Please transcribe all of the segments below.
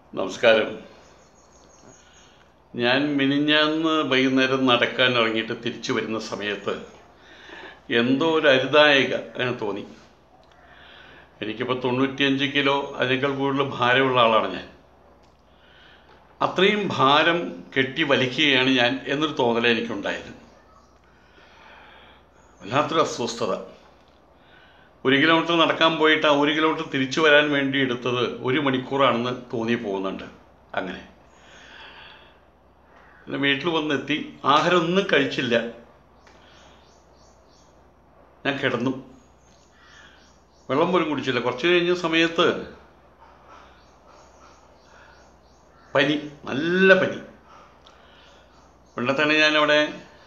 നമസ്കാരം ഞാൻ മിനിഞ്ഞാന്ന് വൈകുന്നേരം നടക്കാൻ ഇറങ്ങിയിട്ട് തിരിച്ചു വരുന്ന സമയത്ത് എന്തോ ഒരു അരുതായക അങ്ങനെ തോന്നി എനിക്കിപ്പോൾ തൊണ്ണൂറ്റിയഞ്ച് കിലോ അതിനേക്കാൾ കൂടുതൽ ഭാരമുള്ള ആളാണ് ഞാൻ അത്രയും ഭാരം കെട്ടി വലിക്കുകയാണ് ഞാൻ എന്നൊരു തോന്നലേ എനിക്കുണ്ടായത് വല്ലാത്തൊരു അസ്വസ്ഥത ഒരു കിലോമീറ്റർ നടക്കാൻ പോയിട്ട് ആ ഒരു കിലോമീറ്റർ തിരിച്ചു വരാൻ വേണ്ടി എടുത്തത് ഒരു മണിക്കൂറാണെന്ന് തോന്നി പോകുന്നുണ്ട് അങ്ങനെ പിന്നെ വീട്ടിൽ വന്നെത്തി ആഹാരം ഒന്നും കഴിച്ചില്ല ഞാൻ കിടന്നു വെള്ളം പോലും കുടിച്ചില്ല കുറച്ച് കഴിഞ്ഞ സമയത്ത് പനി നല്ല പനി പണ്ടത്താണ് ഞാനവിടെ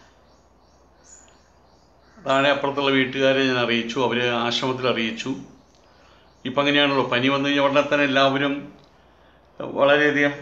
താഴെ അപ്പുറത്തുള്ള വീട്ടുകാരെ ഞാൻ അറിയിച്ചു അവർ ആശ്രമത്തിൽ അറിയിച്ചു ഇപ്പം അങ്ങനെയാണല്ലോ പനി വന്നു കഴിഞ്ഞാൽ ഉടനെ തന്നെ എല്ലാവരും വളരെയധികം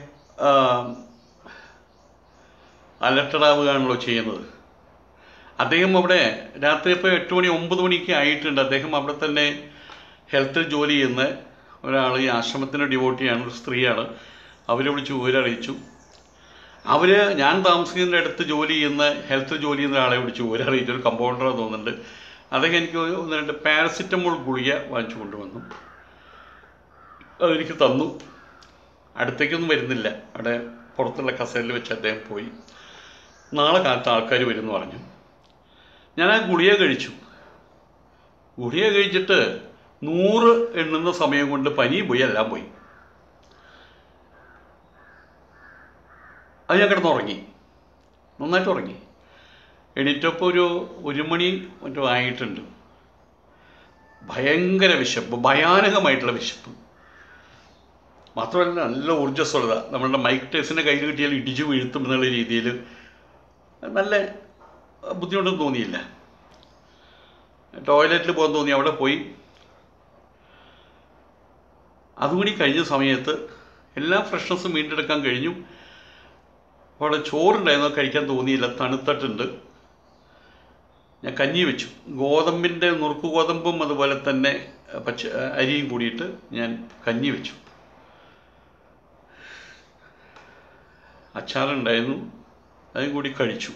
അലർട്ടഡ് ആവുകയാണല്ലോ ചെയ്യുന്നത് അദ്ദേഹം അവിടെ രാത്രി ഇപ്പോൾ എട്ട് മണി ഒമ്പത് മണിക്ക് ആയിട്ടുണ്ട് അദ്ദേഹം അവിടെ തന്നെ ഹെൽത്തിൽ ജോലി ചെയ്യുന്ന ഒരാൾ ഈ ആശ്രമത്തിൻ്റെ ഡിവോട്ടിയാണ് ഒരു സ്ത്രീയാണ് അവരെ വിളിച്ച് വിവരറിയിച്ചു അവർ ഞാൻ താമസിക്കുന്ന അടുത്ത് ജോലി ചെയ്യുന്ന ഹെൽത്ത് ജോലി ചെയ്യുന്ന ആളെ വിളിച്ച് വിവരറിയിച്ചു ഒരു കമ്പൗണ്ടറാണ് തോന്നുന്നുണ്ട് അദ്ദേഹം എനിക്ക് ഒന്ന് രണ്ട് പാരസിറ്റമോൾ ഗുളിക വാങ്ങിച്ചു കൊണ്ടുവന്നു അതെനിക്ക് തന്നു അടുത്തേക്കൊന്നും വരുന്നില്ല അവിടെ പുറത്തുള്ള കസേരയിൽ വെച്ച് അദ്ദേഹം പോയി നാളെ കാലത്ത് ആൾക്കാർ വരുമെന്ന് പറഞ്ഞു ഞാൻ ആ ഗുളിക കഴിച്ചു ഗുളിക കഴിച്ചിട്ട് നൂറ് എണ്ണുന്ന സമയം കൊണ്ട് പനിയും പോയി എല്ലാം പോയി അത് ഞാൻ കിടന്നുറങ്ങി നന്നായിട്ട് ഉറങ്ങി എണീറ്റപ്പോൾ ഒരു ഒരു മണി മറ്റോ ആയിട്ടുണ്ട് ഭയങ്കര വിശപ്പ് ഭയാനകമായിട്ടുള്ള വിശപ്പ് മാത്രമല്ല നല്ല ഊർജ്ജസ്വലത നമ്മളുടെ മൈക്ക് ടേസിൻ്റെ കയ്യിൽ കിട്ടിയാൽ ഇടിച്ചു വീഴ്ത്തും എന്നുള്ള രീതിയിൽ നല്ല ബുദ്ധിമുട്ടൊന്നും തോന്നിയില്ല ടോയ്ലറ്റിൽ പോകാൻ തോന്നി അവിടെ പോയി അതുകൂടി കഴിഞ്ഞ സമയത്ത് എല്ലാ ഫ്രഷ്നസ്സും വീണ്ടെടുക്കാൻ കഴിഞ്ഞു അവിടെ ചോറുണ്ടായിരുന്നു കഴിക്കാൻ തോന്നിയില്ല തണുത്തിട്ടുണ്ട് ഞാൻ കഞ്ഞി വെച്ചു ഗോതമ്പിൻ്റെ നുറുക്ക് ഗോതമ്പും അതുപോലെ തന്നെ പച്ച അരിയും കൂടിയിട്ട് ഞാൻ കഞ്ഞി വെച്ചു അച്ചാറുണ്ടായിരുന്നു അതും കൂടി കഴിച്ചു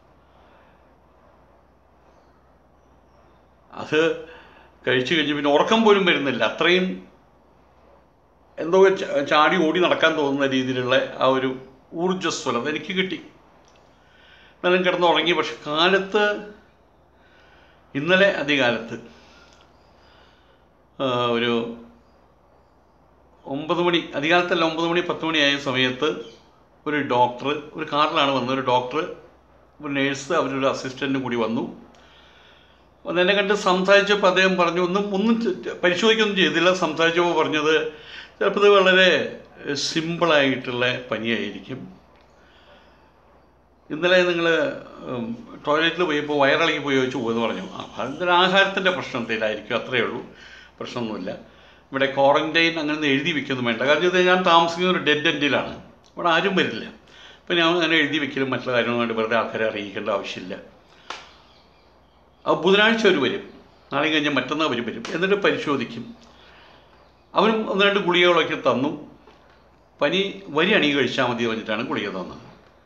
അത് കഴിച്ചു കഴിഞ്ഞ് പിന്നെ ഉറക്കം പോലും വരുന്നില്ല അത്രയും എന്തോ ചാടി ഓടി നടക്കാൻ തോന്നുന്ന രീതിയിലുള്ള ആ ഒരു ഊർജ്ജസ്വലത എനിക്ക് കിട്ടി എന്നാലും കിടന്ന് ഉറങ്ങി പക്ഷെ കാലത്ത് ഇന്നലെ അധികാലത്ത് ഒരു ഒമ്പത് മണി അധികാലത്തല്ല ഒമ്പത് മണി പത്ത് മണിയായ സമയത്ത് ഒരു ഡോക്ടർ ഒരു കാറിലാണ് വന്നത് ഒരു ഡോക്ടർ ഒരു നേഴ്സ് അവരൊരു അസിസ്റ്റൻറ്റും കൂടി വന്നു വന്ന് എന്നെ കണ്ട് സംസാരിച്ചപ്പോൾ അദ്ദേഹം പറഞ്ഞു ഒന്നും ഒന്നും പരിശോധിക്കൊന്നും ചെയ്തില്ല സംസാരിച്ചപ്പോൾ പറഞ്ഞത് ചിലപ്പോൾ ഇത് വളരെ സിമ്പിളായിട്ടുള്ള പനിയായിരിക്കും ഇന്നലെ നിങ്ങൾ ടോയ്ലറ്റിൽ പോയപ്പോൾ വയറിളകി പോയി ചോദിച്ചു പോകുമെന്ന് പറഞ്ഞു ആ അതിൻ്റെ ആഹാരത്തിൻ്റെ പ്രശ്നത്തിലായിരിക്കും അത്രയേ ഉള്ളൂ പ്രശ്നമൊന്നുമില്ല ഇവിടെ ക്വാറൻറ്റൈൻ അങ്ങനെ എഴുതി വെക്കൊന്നും വേണ്ട കാരണം ഇത് ഞാൻ താമസിക്കുന്ന ഒരു ഡെഡ് എൻഡിലാണ് ഇവിടെ ആരും വരില്ല അപ്പം ഞാൻ അങ്ങനെ എഴുതി വെക്കലും മറ്റുള്ള കാര്യങ്ങളും കൊണ്ട് വെറുതെ ആൾക്കാരെ അറിയിക്കേണ്ട ആവശ്യമില്ല അപ്പോൾ ബുധനാഴ്ച അവർ വരും നാളെ കഴിഞ്ഞാൽ മറ്റന്നാൾ അവർ വരും എന്നിട്ട് പരിശോധിക്കും അവരും ഒന്ന് രണ്ട് ഗുളികകളൊക്കെ തന്നു പനി വരി അണി കഴിച്ചാൽ മതി പറഞ്ഞിട്ടാണ് ഗുളിക തന്നത്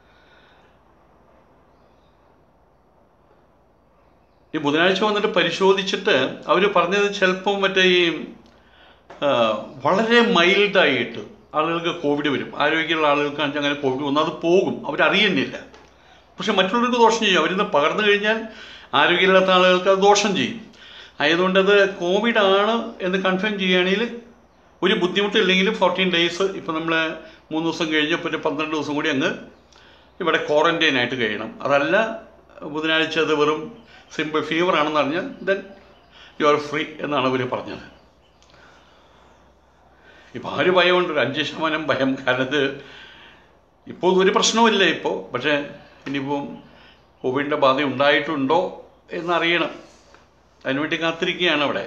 ഈ ബുധനാഴ്ച വന്നിട്ട് പരിശോധിച്ചിട്ട് അവർ പറഞ്ഞത് ചിലപ്പം മറ്റേ ഈ വളരെ മൈൽഡായിട്ട് ആളുകൾക്ക് കോവിഡ് വരും ആരോഗ്യമുള്ള ആളുകൾക്ക് അങ്ങനെ കോവിഡ് വന്നാൽ അത് പോകും അവരറിയുന്നില്ല പക്ഷെ മറ്റുള്ളവർക്ക് ദോഷം ചെയ്യും അവരിന്ന് പകർന്നു കഴിഞ്ഞാൽ ആരോഗ്യമില്ലാത്ത ആളുകൾക്ക് അത് ദോഷം ചെയ്യും ആയതുകൊണ്ട് അത് കോവിഡ് ആണ് എന്ന് കൺഫേം ചെയ്യുകയാണെങ്കിൽ ഒരു ബുദ്ധിമുട്ടില്ലെങ്കിൽ ഫോർട്ടീൻ ഡേയ്സ് ഇപ്പോൾ നമ്മൾ മൂന്ന് ദിവസം കഴിഞ്ഞപ്പോൾ ഒരു പന്ത്രണ്ട് ദിവസം കൂടി അങ്ങ് ഇവിടെ ക്വാറൻറ്റൈൻ ആയിട്ട് കഴിയണം അതല്ല ബുധനാഴ്ച അത് വെറും സിമ്പിൾ ഫീവർ ആണെന്ന് പറഞ്ഞാൽ ദെൻ യു ആർ ഫ്രീ എന്നാണ് അവർ പറഞ്ഞത് ഇപ്പോൾ ആ ഒരു ഭയമുണ്ട് ഒരു അഞ്ച് ശതമാനം ഭയം കാരണം ഇത് ഇപ്പോൾ ഒരു പ്രശ്നവുമില്ല ഇപ്പോൾ പക്ഷേ ഇനിയിപ്പോൾ കോവിഡിൻ്റെ ബാധ ഉണ്ടായിട്ടുണ്ടോ എന്നറിയണം അതിനുവേണ്ടി കാത്തിരിക്കുകയാണ് അവിടെ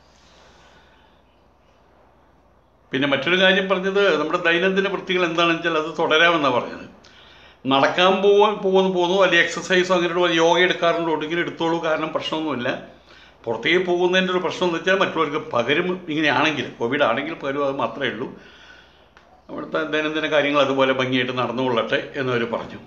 പിന്നെ മറ്റൊരു കാര്യം പറഞ്ഞത് നമ്മുടെ ദൈനംദിന വൃത്തികൾ എന്താണെന്ന് വെച്ചാൽ അത് തുടരാമെന്നാണ് പറഞ്ഞത് നടക്കാൻ പോകാൻ പോകുന്നു പോകുന്നു അല്ലെങ്കിൽ എക്സസൈസോ അങ്ങനെ യോഗ എടുക്കാറുണ്ടോ ഒടുങ്ങിലും എടുത്തോളൂ കാരണം പ്രശ്നമൊന്നുമില്ല പുറത്തേക്ക് പോകുന്നതിൻ്റെ ഒരു പ്രശ്നം എന്ന് വെച്ചാൽ മറ്റുള്ളവർക്ക് പകരും ഇങ്ങനെയാണെങ്കിൽ കോവിഡ് ആണെങ്കിൽ പകരും അത് മാത്രമേ ഉള്ളൂ അവിടുത്തെ ദൈനംദിന കാര്യങ്ങൾ അതുപോലെ ഭംഗിയായിട്ട് നടന്നുകൊള്ളട്ടെ എന്നവർ പറഞ്ഞു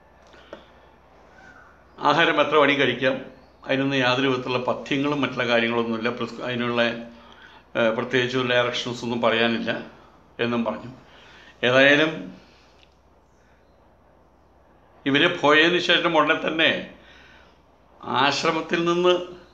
ആഹാരം എത്ര മണി കഴിക്കാം അതിനൊന്നും യാതൊരു വിധത്തിലുള്ള പഥ്യങ്ങളും മറ്റുള്ള കാര്യങ്ങളൊന്നുമില്ല പ്രിസ് അതിനുള്ള ഏഹ്, പ്രത്യേകിച്ച് ഡയറക്ഷൻസ് ഒന്നും പറയാനില്ല എന്നും പറഞ്ഞു ഏതായാലും ഇവർ പോയതിന് ശേഷം ഉടനെ തന്നെ ആശ്രമത്തിൽ നിന്ന്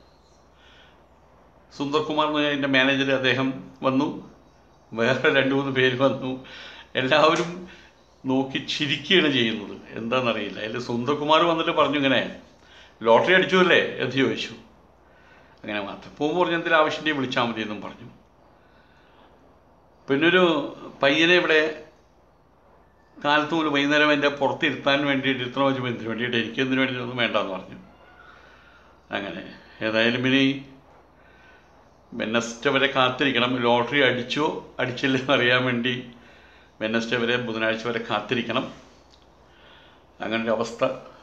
സുന്ദർകുമാർ എന്ന് പറഞ്ഞ എൻ്റെ മാനേജർ അദ്ദേഹം വന്നു വേറെ രണ്ട് മൂന്ന് പേര് വന്നു എല്ലാവരും നോക്കി ചിരിക്കുകയാണ് ചെയ്യുന്നത് എന്താണെന്നറിയില്ല അതിൽ സുന്ദർകുമാർ വന്നിട്ട് പറഞ്ഞു ഇങ്ങനെ ലോട്ടറി അടിച്ചു അല്ലേ എന്ന് ചോദിച്ചു അങ്ങനെ മാത്രം പോകുമ്പോൾ പറഞ്ഞു എന്തെങ്കിലും ആവശ്യമുണ്ടെങ്കിൽ വിളിച്ചാൽ മതി എന്നും പറഞ്ഞു പിന്നൊരു പയ്യനെ ഇവിടെ കാലത്ത് മുതൽ വൈകുന്നേരം എൻ്റെ പുറത്തിരുത്താൻ വേണ്ടിയിട്ട് ഇരുത്തണ വെച്ചപ്പോൾ എന്തിനു വേണ്ടിയിട്ട് എനിക്ക് എന്തിനു വേണ്ടിയിട്ടൊന്നും വേണ്ടെന്ന് പറഞ്ഞു അങ്ങനെ ഏതായാലും ഇനി വെനസ്ഡേ വരെ കാത്തിരിക്കണം ലോട്ടറി അടിച്ചോ അടിച്ചില്ലെന്ന് അറിയാൻ വേണ്ടി വെനസ്ഡേ വരെ ബുധനാഴ്ച വരെ കാത്തിരിക്കണം അങ്ങനൊരു അവസ്ഥ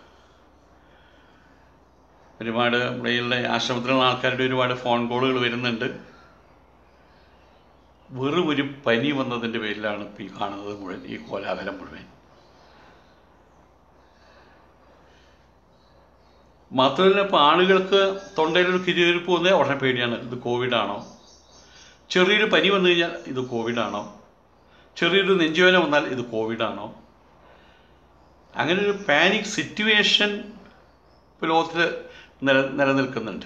ഒരുപാട് ഇവിടെയുള്ള ആശ്രമത്തിലുള്ള ആൾക്കാരുടെ ഒരുപാട് ഫോൺ കോളുകൾ വരുന്നുണ്ട് വെറും ഒരു പനി വന്നതിൻ്റെ പേരിലാണ് ഇപ്പോൾ ഈ കാണുന്നത് മുഴുവൻ ഈ കോലാഹലം മുഴുവൻ മാത്രമല്ല ഇപ്പോൾ ആളുകൾക്ക് തൊണ്ടയിലൊരു കിരിയിരിപ്പ് വന്നാൽ ഉടനെ പേടിയാണ് ഇത് കോവിഡാണോ ചെറിയൊരു പനി വന്നു കഴിഞ്ഞാൽ ഇത് കോവിഡാണോ ചെറിയൊരു നെഞ്ചുവേദന വന്നാൽ ഇത് കോവിഡാണോ അങ്ങനെ ഒരു പാനിക് സിറ്റുവേഷൻ ഇപ്പോൾ ലോകത്തിൽ നില നിലനിൽക്കുന്നുണ്ട്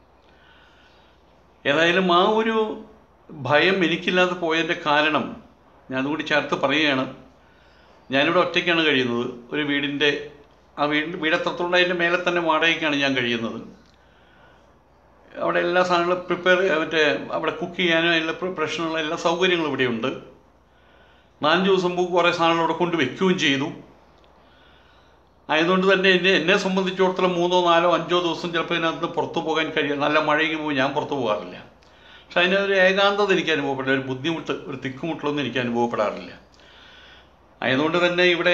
ഏതായാലും ആ ഒരു ഭയം എനിക്കില്ലാതെ പോയതിൻ്റെ കാരണം ഞാൻ അതുകൂടി ചേർത്ത് പറയുകയാണ് ഞാനിവിടെ ഒറ്റയ്ക്കാണ് കഴിയുന്നത് ഒരു വീടിൻ്റെ ആ വീടിൻ്റെ വീട് എത്രത്തോളം അതിൻ്റെ മേലെ തന്നെ വാടകയ്ക്കാണ് ഞാൻ കഴിയുന്നത് അവിടെ എല്ലാ സാധനങ്ങളും പ്രിപ്പയർ മറ്റേ അവിടെ കുക്ക് ചെയ്യാനും എല്ലാ പ്രിപ്പറേഷനുള്ള എല്ലാ സൗകര്യങ്ങളും ഇവിടെയുണ്ട് നാല് ദിവസം മുമ്പ് കുറേ സാധനങ്ങൾ അവിടെ കൊണ്ട് വെക്കുകയും ചെയ്തു ആയതുകൊണ്ട് തന്നെ എന്നെ എന്നെ സംബന്ധിച്ചിടത്തോളം മൂന്നോ നാലോ അഞ്ചോ ദിവസം ചിലപ്പോൾ ഇതിനകത്ത് പുറത്തു പോകാൻ കഴിയും നല്ല മഴയ്ക്ക് പോകും ഞാൻ പുറത്തു പോകാറില്ല പക്ഷെ അതിനൊരു ഏകാന്തത എനിക്ക് അനുഭവപ്പെടില്ല ഒരു ബുദ്ധിമുട്ട് ഒരു തിക്കുമുട്ടലൊന്നും എനിക്ക് അനുഭവപ്പെടാറില്ല ആയതുകൊണ്ട് തന്നെ ഇവിടെ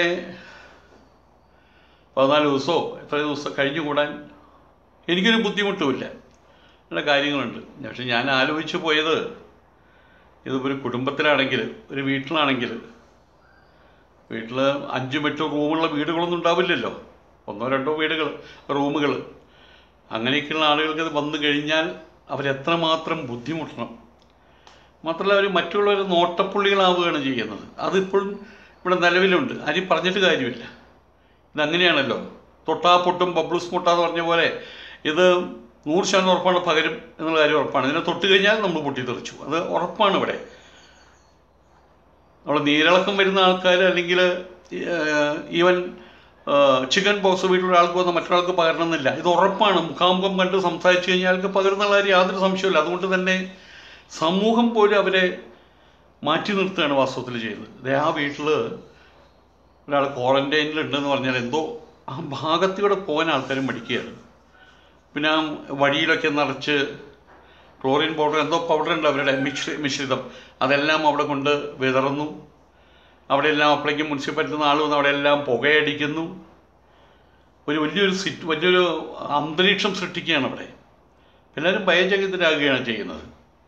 പതിനാല് ദിവസമോ എത്ര ദിവസം കഴിഞ്ഞുകൂടാൻ എനിക്കൊരു ബുദ്ധിമുട്ടുമില്ല ഉള്ള കാര്യങ്ങളുണ്ട് പക്ഷെ ഞാൻ ആലോചിച്ച് പോയത് ഇതിപ്പോൾ ഒരു കുടുംബത്തിലാണെങ്കിൽ ഒരു വീട്ടിലാണെങ്കിൽ വീട്ടിൽ അഞ്ചും എട്ടോ റൂമുള്ള വീടുകളൊന്നും ഉണ്ടാവില്ലല്ലോ ഒന്നോ രണ്ടോ വീടുകൾ റൂമുകൾ അങ്ങനെയൊക്കെയുള്ള ആളുകൾക്ക് ഇത് വന്നു കഴിഞ്ഞാൽ അവരെത്രമാത്രം ബുദ്ധിമുട്ടണം മാത്രമല്ല അവർ മറ്റുള്ളവർ നോട്ടപ്പുള്ളികളാവുകയാണ് ചെയ്യുന്നത് അതിപ്പോഴും ഇവിടെ നിലവിലുണ്ട് ആരും പറഞ്ഞിട്ട് കാര്യമില്ല ഇതങ്ങനെയാണല്ലോ തൊട്ടാ പൊട്ടും ബബ്ലൂസ് മുട്ടാന്ന് പറഞ്ഞ പോലെ ഇത് നൂറ് ശതമാനം ഉറപ്പാണ് പകരും എന്നുള്ള കാര്യം ഉറപ്പാണ് ഇതിനെ തൊട്ട് കഴിഞ്ഞാൽ നമ്മൾ പൊട്ടിത്തെറിച്ചു അത് ഉറപ്പാണ് ഇവിടെ നമ്മൾ നീരിളക്കം വരുന്ന ആൾക്കാർ അല്ലെങ്കിൽ ഈവൻ ചിക്കൻ ബോക്സ് വീട്ടിലുള്ള ആൾക്ക് വന്ന മറ്റൊരാൾക്ക് പകരണമെന്നില്ല ഇത് ഉറപ്പാണ് മുഖാമുഖം കണ്ട് സംസാരിച്ചു കഴിഞ്ഞാൽ ആൾക്ക് പകരുന്ന കാര്യം യാതൊരു സംശയമില്ല അതുകൊണ്ട് തന്നെ സമൂഹം പോലും അവരെ മാറ്റി നിർത്തുകയാണ് വാസ്തവത്തിൽ ചെയ്യുന്നത് ദേ ആ വീട്ടിൽ ഒരാൾ ക്വാറൻറ്റൈനിൽ ഉണ്ടെന്ന് പറഞ്ഞാൽ എന്തോ ആ ഭാഗത്തൂടെ പോകാൻ ആൾക്കാർ മടിക്കുകയാണ് പിന്നെ ആ വഴിയിലൊക്കെ നിറച്ച് ക്ലോറിൻ പൗഡർ എന്തോ പൗഡർ ഉണ്ട് അവരുടെ മിശ്രി മിശ്രിതം അതെല്ലാം അവിടെ കൊണ്ട് വിതറുന്നു അവിടെ എല്ലാം അപ്പോഴേക്കും മുനിസിപ്പാലിറ്റി നിന്ന് ആൾ വന്ന് അവിടെ എല്ലാം പുകയടിക്കുന്നു ഒരു വലിയൊരു സിറ്റ് വലിയൊരു അന്തരീക്ഷം സൃഷ്ടിക്കുകയാണ് അവിടെ എല്ലാവരും ഭയചകിതരാകുകയാണ് ചെയ്യുന്നത്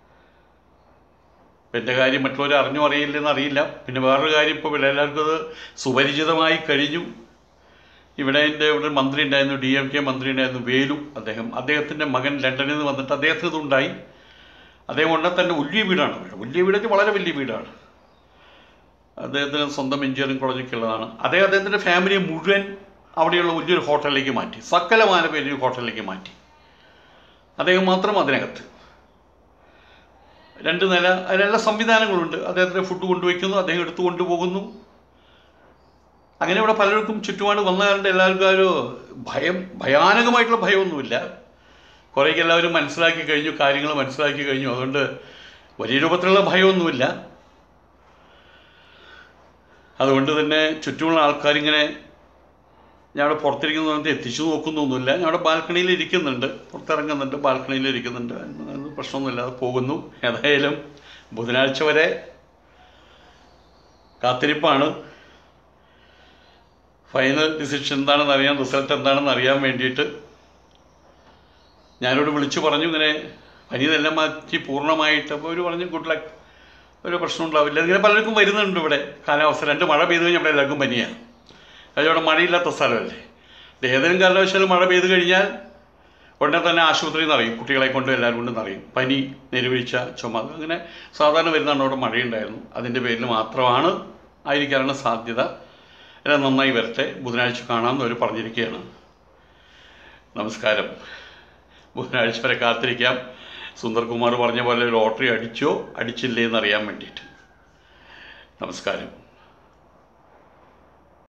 ഇപ്പം എൻ്റെ കാര്യം മറ്റുള്ളവർ അറിഞ്ഞോ അറിയില്ലെന്ന് അറിയില്ല പിന്നെ വേറൊരു കാര്യം ഇപ്പോൾ ഇവിടെ എല്ലാവർക്കും അത് സുപരിചിതമായി കഴിഞ്ഞു ഇവിടെ എൻ്റെ ഇവിടെ ഒരു മന്ത്രി ഉണ്ടായിരുന്നു ഡി എം കെ മന്ത്രി ഉണ്ടായിരുന്നു വേലു അദ്ദേഹം അദ്ദേഹത്തിൻ്റെ മകൻ ലണ്ടനിൽ നിന്ന് വന്നിട്ട് അദ്ദേഹത്തിന് ഇതുണ്ടായി അദ്ദേഹം ഉടനെ തന്നെ വലിയ വീടാണ് അവിടെ വലിയ വീടൊക്കെ വളരെ വലിയ വീടാണ് അദ്ദേഹത്തിന് സ്വന്തം എഞ്ചിനീയറിംഗ് കോളേജൊക്കെ ഉള്ളതാണ് അദ്ദേഹം അദ്ദേഹത്തിൻ്റെ ഫാമിലിയെ മുഴുവൻ അവിടെയുള്ള വലിയൊരു ഹോട്ടലിലേക്ക് മാറ്റി സകലമാന പേര് ഹോട്ടലിലേക്ക് മാറ്റി അദ്ദേഹം മാത്രം അതിനകത്ത് രണ്ട് നില അതിനെല്ലാം സംവിധാനങ്ങളുണ്ട് അദ്ദേഹത്തിന് ഫുഡ് കൊണ്ടുവയ്ക്കുന്നു അദ്ദേഹം എടുത്തു കൊണ്ടുപോകുന്നു അങ്ങനെ ഇവിടെ പലർക്കും ചുറ്റുപാട് വന്ന കാരണം എല്ലാവർക്കും ആ ഒരു ഭയം ഭയാനകമായിട്ടുള്ള ഭയമൊന്നുമില്ല കുറേയൊക്കെ എല്ലാവരും മനസ്സിലാക്കി കഴിഞ്ഞു കാര്യങ്ങൾ മനസ്സിലാക്കി കഴിഞ്ഞു അതുകൊണ്ട് വലിയ രൂപത്തിലുള്ള ഭയമൊന്നുമില്ല അതുകൊണ്ട് തന്നെ ചുറ്റുമുള്ള ആൾക്കാരിങ്ങനെ ഞാൻ അവിടെ പുറത്തിരിക്കുന്ന സമയത്ത് എത്തിച്ചു നോക്കുന്നൊന്നുമില്ല ഞാൻ അവിടെ ബാൽക്കണിയിൽ ഇരിക്കുന്നുണ്ട് പുറത്തിറങ്ങുന്നുണ്ട് ബാൽക്കണിയിൽ ഇരിക്കുന്നുണ്ട് അതിന് പ്രശ്നമൊന്നുമില്ലാതെ പോകുന്നു ഏതായാലും ബുധനാഴ്ച വരെ കാത്തിരിപ്പാണ് ഫൈനൽ ഡിസിഷൻ എന്താണെന്ന് അറിയാൻ റിസൾട്ട് എന്താണെന്ന് അറിയാൻ വേണ്ടിയിട്ട് ഞാനോട് വിളിച്ചു പറഞ്ഞു ഇങ്ങനെ പനി ഇതെല്ലാം മാറ്റി പൂർണ്ണമായിട്ട് അപ്പോൾ അവർ പറഞ്ഞു ഗുഡ് ലക്ക് ഒരു പ്രശ്നം ഉണ്ടാവില്ല ഇങ്ങനെ പലർക്കും വരുന്നുണ്ട് ഇവിടെ കാലാവസ്ഥ രണ്ട് മഴ പെയ്ത് കഴിഞ്ഞാൽ ഇവിടെ എല്ലാവർക്കും പനിയാണ് കാര്യം ഇവിടെ മഴയില്ലാത്ത സ്ഥലമല്ലേ ഏതെങ്കിലും കാരണവശാലും മഴ പെയ്ത് കഴിഞ്ഞാൽ ഉടനെ തന്നെ ആശുപത്രിയിൽ നിന്ന് അറിയും കുട്ടികളെ കൊണ്ട് എല്ലാവരും കൊണ്ടും അറിയും പനി നെരുവീഴ്ച ചുമ അങ്ങനെ സാധാരണ വരുന്നതാണ് അവിടെ മഴയുണ്ടായിരുന്നു അതിൻ്റെ പേരിൽ മാത്രമാണ് ആയിരിക്കാനാണ് സാധ്യത എല്ലാം നന്നായി വരട്ടെ ബുധനാഴ്ച കാണാമെന്ന് അവർ പറഞ്ഞിരിക്കുകയാണ് നമസ്കാരം ബുധനാഴ്ച വരെ കാത്തിരിക്കാം സുന്ദർകുമാർ പറഞ്ഞ പോലെ ലോട്ടറി അടിച്ചോ അടിച്ചില്ലേ എന്നറിയാൻ വേണ്ടിയിട്ട് നമസ്കാരം